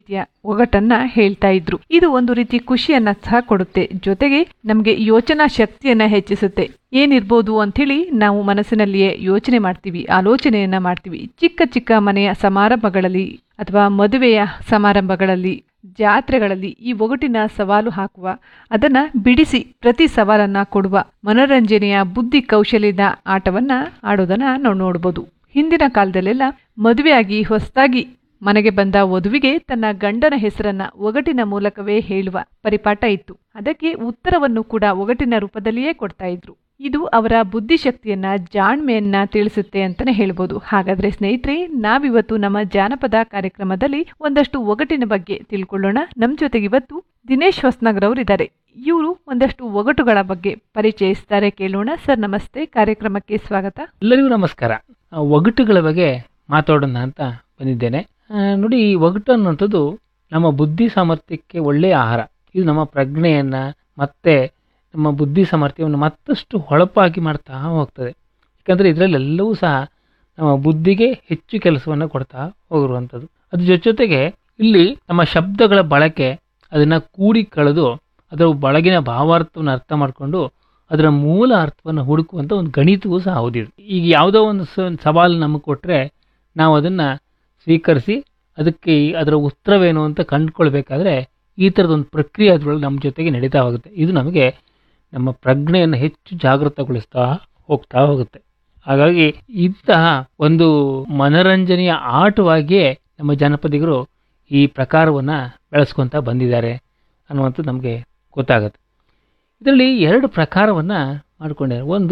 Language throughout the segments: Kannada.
ರೀತಿಯ ಒಗಟನ್ನ ಹೇಳ್ತಾ ಇದ್ರು ಇದು ಒಂದು ರೀತಿ ಖುಷಿಯನ್ನ ಸಹ ಕೊಡುತ್ತೆ ಜೊತೆಗೆ ನಮ್ಗೆ ಯೋಚನಾ ಶಕ್ತಿಯನ್ನ ಹೆಚ್ಚಿಸುತ್ತೆ ಏನಿರ್ಬೋದು ಅಂಥೇಳಿ ನಾವು ಮನಸ್ಸಿನಲ್ಲಿಯೇ ಯೋಚನೆ ಮಾಡ್ತೀವಿ ಆಲೋಚನೆಯನ್ನ ಮಾಡ್ತೀವಿ ಚಿಕ್ಕ ಚಿಕ್ಕ ಮನೆಯ ಸಮಾರಂಭಗಳಲ್ಲಿ ಅಥವಾ ಮದುವೆಯ ಸಮಾರಂಭಗಳಲ್ಲಿ ಜಾತ್ರೆಗಳಲ್ಲಿ ಈ ಒಗಟಿನ ಸವಾಲು ಹಾಕುವ ಅದನ್ನ ಬಿಡಿಸಿ ಪ್ರತಿ ಸವಾಲನ್ನ ಕೊಡುವ ಮನೋರಂಜನೆಯ ಬುದ್ಧಿ ಕೌಶಲ್ಯದ ಆಟವನ್ನ ಆಡೋದನ್ನ ನಾವು ನೋಡ್ಬೋದು ಹಿಂದಿನ ಕಾಲದಲ್ಲೆಲ್ಲ ಮದುವೆಯಾಗಿ ಹೊಸದಾಗಿ ಮನೆಗೆ ಬಂದ ವಧುವಿಗೆ ತನ್ನ ಗಂಡನ ಹೆಸರನ್ನ ಒಗಟಿನ ಮೂಲಕವೇ ಹೇಳುವ ಪರಿಪಾಠ ಇತ್ತು ಅದಕ್ಕೆ ಉತ್ತರವನ್ನು ಕೂಡ ಒಗಟಿನ ರೂಪದಲ್ಲಿಯೇ ಕೊಡ್ತಾ ಇದ್ರು ಇದು ಅವರ ಬುದ್ಧಿಶಕ್ತಿಯನ್ನ ಜಾಣ್ಮೆಯನ್ನ ತಿಳಿಸುತ್ತೆ ಅಂತಾನೆ ಹೇಳ್ಬೋದು ಹಾಗಾದ್ರೆ ಸ್ನೇಹಿತರೆ ನಾವಿವತ್ತು ನಮ್ಮ ಜಾನಪದ ಕಾರ್ಯಕ್ರಮದಲ್ಲಿ ಒಂದಷ್ಟು ಒಗಟಿನ ಬಗ್ಗೆ ತಿಳ್ಕೊಳ್ಳೋಣ ನಮ್ ಜೊತೆಗೆ ಇವತ್ತು ದಿನೇಶ್ ಹೊಸ್ನಗರ್ ಅವರು ಇದ್ದಾರೆ ಇವರು ಒಂದಷ್ಟು ಒಗಟುಗಳ ಬಗ್ಗೆ ಪರಿಚಯಿಸ್ತಾರೆ ಕೇಳೋಣ ಸರ್ ನಮಸ್ತೆ ಕಾರ್ಯಕ್ರಮಕ್ಕೆ ಸ್ವಾಗತ ಎಲ್ಲರಿಗೂ ನಮಸ್ಕಾರ ಆ, ಒಗಟುಗಳ ಬಗ್ಗೆ ಮಾತಾಡೋಣ ಅಂತ ಬಂದಿದ್ದೇನೆ ಆ, ನೋಡಿ ಈ ಒಗಟು ಅನ್ನುವಂಥದ್ದು ನಮ್ಮ ಬುದ್ಧಿ ಸಾಮರ್ಥ್ಯಕ್ಕೆ ಒಳ್ಳೆಯ ಆಹಾರ ಇದು ನಮ್ಮ ಪ್ರಜ್ಞೆಯನ್ನ ಮತ್ತೆ ನಮ್ಮ ಬುದ್ಧಿ ಸಾಮರ್ಥ್ಯವನ್ನು ಮತ್ತಷ್ಟು ಹೊಳಪಾಗಿ ಮಾಡ್ತಾ ಹೋಗ್ತದೆ ಯಾಕಂದರೆ ಇದರಲ್ಲೆಲ್ಲವೂ ಸಹ ನಮ್ಮ ಬುದ್ಧಿಗೆ ಹೆಚ್ಚು ಕೆಲಸವನ್ನು ಕೊಡ್ತಾ ಹೋಗಿರುವಂಥದ್ದು ಅದ್ರ ಜೊತೆ ಜೊತೆಗೆ ಇಲ್ಲಿ ನಮ್ಮ ಶಬ್ದಗಳ ಬಳಕೆ ಅದನ್ನು ಕೂಡಿ ಕಳೆದು ಅದರ ಬಳಗಿನ ಭಾವಾರ್ಥವನ್ನು ಅರ್ಥ ಮಾಡಿಕೊಂಡು ಅದರ ಮೂಲ ಅರ್ಥವನ್ನು ಹುಡುಕುವಂಥ ಒಂದು ಗಣಿತವೂ ಸಹ ಹೌದಿದು ಈಗ ಯಾವುದೋ ಒಂದು ಸ ಸವಾಲು ನಮಗೆ ಕೊಟ್ಟರೆ ನಾವು ಅದನ್ನು ಸ್ವೀಕರಿಸಿ ಅದಕ್ಕೆ ಈ- ಅದರ ಉತ್ತರವೇನು ಅಂತ ಕಂಡುಕೊಳ್ಬೇಕಾದ್ರೆ ಈ ಥರದೊಂದು ಪ್ರಕ್ರಿಯೆ ಅದರೊಳಗೆ ನಮ್ಮ ಜೊತೆಗೆ ನಡೀತಾ ಹೋಗುತ್ತೆ ಇದು ನಮಗೆ ನಮ್ಮ ಪ್ರಜ್ಞೆಯನ್ನು ಹೆಚ್ಚು ಜಾಗೃತಗೊಳಿಸ್ತಾ ಹೋಗ್ತಾ ಹೋಗುತ್ತೆ ಹಾಗಾಗಿ ಇಂತಹ ಒಂದು ಮನರಂಜನೆಯ ಆಟವಾಗಿಯೇ ನಮ್ಮ ಜನಪದಿಗರು ಈ ಪ್ರಕಾರವನ್ನು ಬೆಳೆಸ್ಕೊತಾ ಬಂದಿದ್ದಾರೆ ಅನ್ನುವಂಥದ್ದು ನಮಗೆ ಗೊತ್ತಾಗುತ್ತೆ ಇದರಲ್ಲಿ ಎರಡು ಪ್ರಕಾರವನ್ನು ಮಾಡಿಕೊಂಡಿದ್ದಾರೆ ಒಂದು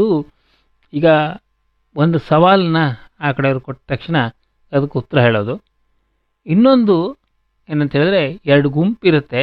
ಈಗ ಒಂದು ಸವಾಲನ್ನ ಆ ಕಡೆಯವರು ಕೊಟ್ಟ ತಕ್ಷಣ ಅದಕ್ಕೆ ಉತ್ತರ ಹೇಳೋದು ಇನ್ನೊಂದು ಏನಂತ ಹೇಳಿದ್ರೆ ಎರಡು ಗುಂಪಿರುತ್ತೆ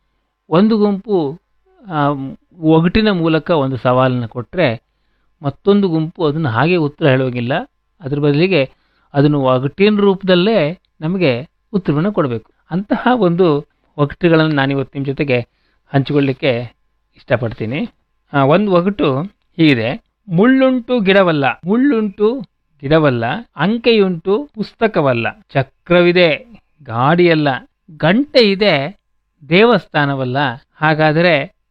ಒಂದು ಗುಂಪು ಆ, ಒಗಟಿನ ಮೂಲಕ ಒಂದು ಸವಾಲನ್ನು ಕೊಟ್ಟರೆ ಮತ್ತೊಂದು ಗುಂಪು ಅದನ್ನು ಹಾಗೆ ಉತ್ತರ ಹೇಳೋಗಿಲ್ಲ ಅದ್ರ ಬದಲಿಗೆ ಅದನ್ನು ಒಗಟಿನ ರೂಪದಲ್ಲೇ ನಮಗೆ ಉತ್ತರವನ್ನು ಕೊಡಬೇಕು ಅಂತಹ ಒಂದು ಒಗಟುಗಳನ್ನು ನಾನಿವತ್ತು ನಿಮ್ಮ ಜೊತೆಗೆ ಹಂಚಿಕೊಳ್ಳಿಕ್ಕೆ ಇಷ್ಟಪಡ್ತೀನಿ ಆ, ಒಂದು ಒಗಟು ಹೀಗಿದೆ ಮುಳ್ಳುಂಟು ಗಿಡವಲ್ಲ ಮುಳ್ಳುಂಟು ಗಿಡವಲ್ಲ ಅಂಕೆಯುಂಟು ಪುಸ್ತಕವಲ್ಲ ಚಕ್ರವಿದೆ ಗಾಡಿಯಲ್ಲ ಗಂಟೆ ಇದೆ ದೇವಸ್ಥಾನವಲ್ಲ ಹಾಗಾದರೆ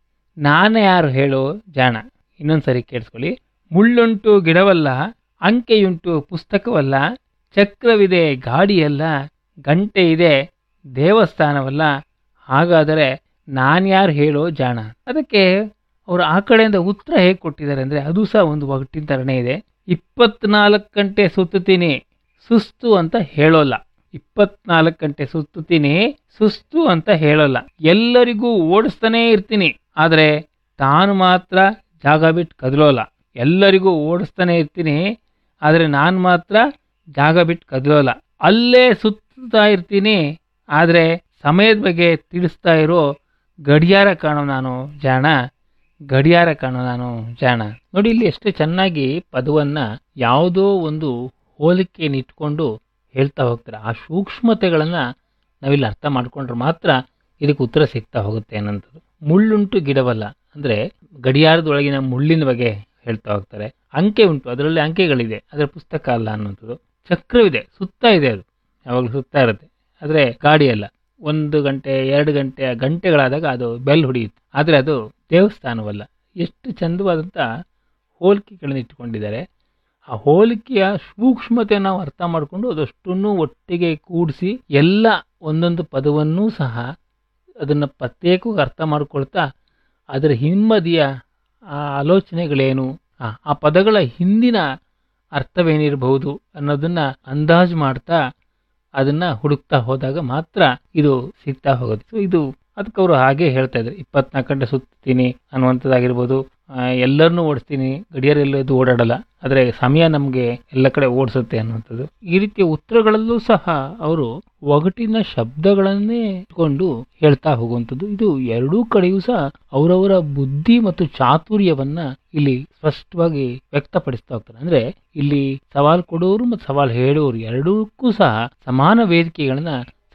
ನಾನೇ ಯಾರು ಹೇಳು ಜಾಣ ಇನ್ನೊಂದ್ಸರಿ ಕೇಳಿಸ್ಕೊಳ್ಳಿ ಮುಳ್ಳುಂಟು ಗಿಡವಲ್ಲ ಅಂಕೆಯುಂಟು ಪುಸ್ತಕವಲ್ಲ ಚಕ್ರವಿದೆ ಗಾಡಿಯಲ್ಲ ಗಂಟೆ ಇದೆ ದೇವಸ್ಥಾನವಲ್ಲ ಹಾಗಾದರೆ ನಾನ್ಯಾರು ಹೇಳೋ ಜಾಣ ಅದಕ್ಕೆ ಅವರು ಆ ಕಡೆಯಿಂದ ಉತ್ತರ ಹೇಗೆ ಕೊಟ್ಟಿದ್ದಾರೆ ಅಂದರೆ ಅದು ಸಹ ಒಂದು ಒಗಟಿನ ಥರನೇ ಇದೆ ಇಪ್ಪತ್ನಾಲ್ಕು ಗಂಟೆ ಸುತ್ತುತ್ತೀನಿ ಸುಸ್ತು ಅಂತ ಹೇಳೋಲ್ಲ ಇಪ್ಪತ್ನಾಲ್ಕು ಗಂಟೆ ಸುತ್ತುತ್ತೀನಿ ಸುಸ್ತು ಅಂತ ಹೇಳೋಲ್ಲ ಎಲ್ಲರಿಗೂ ಓಡಿಸ್ತಾನೇ ಇರ್ತೀನಿ ಆದರೆ ತಾನು ಮಾತ್ರ ಜಾಗ ಬಿಟ್ಟು ಕದಲೋಲ್ಲ ಎಲ್ಲರಿಗೂ ಓಡಿಸ್ತಾನೆ ಇರ್ತೀನಿ ಆದರೆ ನಾನು ಮಾತ್ರ ಜಾಗ ಬಿಟ್ಟು ಕದಲೋಲ್ಲ ಅಲ್ಲೇ ಸುತ್ತಾ ಇರ್ತೀನಿ ಆದರೆ ಸಮಯದ ಬಗ್ಗೆ ತಿಳಿಸ್ತಾ ಇರೋ ಗಡಿಯಾರ ಕಾಣೋ ನಾನು ಜಾಣ ಗಡಿಯಾರ ಕಾಣೋ ನಾನು ಜಾಣ ನೋಡಿ ಇಲ್ಲಿ ಎಷ್ಟು ಚೆನ್ನಾಗಿ ಪದವನ್ನು ಯಾವುದೋ ಒಂದು ಹೋಲಿಕೆಯನ್ನು ಇಟ್ಕೊಂಡು ಹೇಳ್ತಾ ಹೋಗ್ತಾರೆ ಆ ಸೂಕ್ಷ್ಮತೆಗಳನ್ನು ನಾವಿಲ್ಲಿ ಅರ್ಥ ಮಾಡ್ಕೊಂಡ್ರೆ ಮಾತ್ರ ಇದಕ್ಕೆ ಉತ್ತರ ಸಿಗ್ತಾ ಹೋಗುತ್ತೆ ಅನ್ನೋಂಥದ್ದು ಮುಳ್ಳುಂಟು ಗಿಡವಲ್ಲ ಅಂದರೆ ಗಡಿಯಾರದೊಳಗಿನ ಮುಳ್ಳಿನ ಬಗ್ಗೆ ಹೇಳ್ತಾ ಹೋಗ್ತಾರೆ ಅಂಕೆ ಉಂಟು ಅದರಲ್ಲಿ ಅಂಕೆಗಳಿದೆ ಅದರ ಪುಸ್ತಕ ಅಲ್ಲ ಅನ್ನೋಂಥದ್ದು ಚಕ್ರವಿದೆ ಸುತ್ತಾ ಇದೆ ಅದು ಯಾವಾಗಲೂ ಸುತ್ತಾ ಇರುತ್ತೆ ಆದರೆ ಗಾಡಿ ಅಲ್ಲ ಒಂದು ಗಂಟೆ ಎರಡು ಗಂಟೆ ಗಂಟೆಗಳಾದಾಗ ಅದು ಬೆಲ್ ಹೊಡೆಯುತ್ತೆ ಆದರೆ ಅದು ದೇವಸ್ಥಾನವಲ್ಲ ಎಷ್ಟು ಚಂದವಾದಂಥ ಹೋಲಿಕೆಗಳನ್ನು ಇಟ್ಕೊಂಡಿದ್ದಾರೆ ಆ ಹೋಲಿಕೆಯ ಸೂಕ್ಷ್ಮತೆ ನಾವು ಅರ್ಥ ಮಾಡಿಕೊಂಡು ಅದಷ್ಟನ್ನು ಒಟ್ಟಿಗೆ ಕೂಡಿಸಿ ಎಲ್ಲ ಒಂದೊಂದು ಪದವನ್ನೂ ಸಹ ಅದನ್ನು ಪ್ರತ್ಯೇಕವಾಗಿ ಅರ್ಥ ಮಾಡ್ಕೊಳ್ತಾ ಅದರ ಹಿಂಬದಿಯ ಆ ಆಲೋಚನೆಗಳೇನು ಆ ಆ ಪದಗಳ ಹಿಂದಿನ ಅರ್ಥವೇನಿರಬಹುದು ಅನ್ನೋದನ್ನ ಅಂದಾಜು ಮಾಡ್ತಾ ಅದನ್ನ ಹುಡುಕ್ತಾ ಹೋದಾಗ ಮಾತ್ರ ಇದು ಸಿಗ್ತಾ ಹೋಗೋದು ಸೊ ಇದು ಅದಕ್ಕೆ ಅವರು ಹಾಗೆ ಹೇಳ್ತಾ ಇದ್ದಾರೆ ಇಪ್ಪತ್ನಾಲ್ಕು ಗಂಟೆ ಸುತ್ತೀನಿ ಅನ್ನುವಂಥದ್ದಾಗಿರ್ಬೋದು ಎಲ್ಲರನ್ನೂ ಓಡಿಸ್ತೀನಿ ಗಡಿಯಾರ ಎಲ್ಲದು ಓಡಾಡಲ್ಲ ಆದರೆ ಸಮಯ ನಮಗೆ ಎಲ್ಲ ಕಡೆ ಓಡಿಸುತ್ತೆ ಅನ್ನುವಂಥದ್ದು ಈ ರೀತಿಯ ಉತ್ತರಗಳಲ್ಲೂ ಸಹ ಅವರು ಒಗಟಿನ ಶಬ್ದಗಳನ್ನೇ ಇಟ್ಕೊಂಡು ಹೇಳ್ತಾ ಹೋಗುವಂಥದ್ದು ಇದು ಎರಡೂ ಕಡೆಯೂ ಸಹ ಅವರವರ ಬುದ್ಧಿ ಮತ್ತು ಚಾತುರ್ಯವನ್ನ ಇಲ್ಲಿ ಸ್ಪಷ್ಟವಾಗಿ ವ್ಯಕ್ತಪಡಿಸ್ತಾ ಹೋಗ್ತಾರೆ ಅಂದ್ರೆ ಇಲ್ಲಿ ಸವಾಲು ಕೊಡೋರು ಮತ್ತು ಸವಾಲು ಹೇಳೋರು ಎರಡಕ್ಕೂ ಸಹ ಸಮಾನ ವೇದಿಕೆಗಳನ್ನ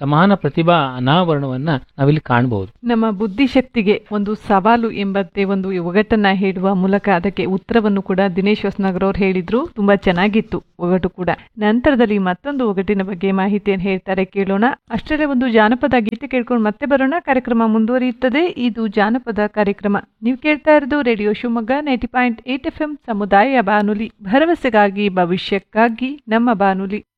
ಸಮಾನ ಪ್ರತಿಭಾ ಅನಾವರಣವನ್ನ ನಾವಿಲ್ಲಿ ಕಾಣಬಹುದು ನಮ್ಮ ಬುದ್ಧಿಶಕ್ತಿಗೆ ಒಂದು ಸವಾಲು ಎಂಬಂತೆ ಒಂದು ಒಗಟನ್ನ ಹೇಳುವ ಮೂಲಕ ಅದಕ್ಕೆ ಉತ್ತರವನ್ನು ಕೂಡ ದಿನೇಶ್ ಹೊಸನಗರ್ ಅವ್ರು ಹೇಳಿದ್ರು ತುಂಬಾ ಚೆನ್ನಾಗಿತ್ತು ಒಗಟು ಕೂಡ ನಂತರದಲ್ಲಿ ಮತ್ತೊಂದು ಒಗಟಿನ ಬಗ್ಗೆ ಮಾಹಿತಿಯನ್ನು ಹೇಳ್ತಾರೆ ಕೇಳೋಣ ಅಷ್ಟರಲ್ಲೇ ಒಂದು ಜಾನಪದ ಗೀತೆ ಕೇಳ್ಕೊಂಡು ಮತ್ತೆ ಬರೋಣ ಕಾರ್ಯಕ್ರಮ ಮುಂದುವರಿಯುತ್ತದೆ ಇದು ಜಾನಪದ ಕಾರ್ಯಕ್ರಮ ನೀವು ಕೇಳ್ತಾ ಇರೋದು radio Shivamogga ninety point eight F M ಸಮುದಾಯ ಬಾನುಲಿ ಭರವಸೆಗಾಗಿ ಭವಿಷ್ಯಕ್ಕಾಗಿ ನಮ್ಮ ಬಾನುಲಿ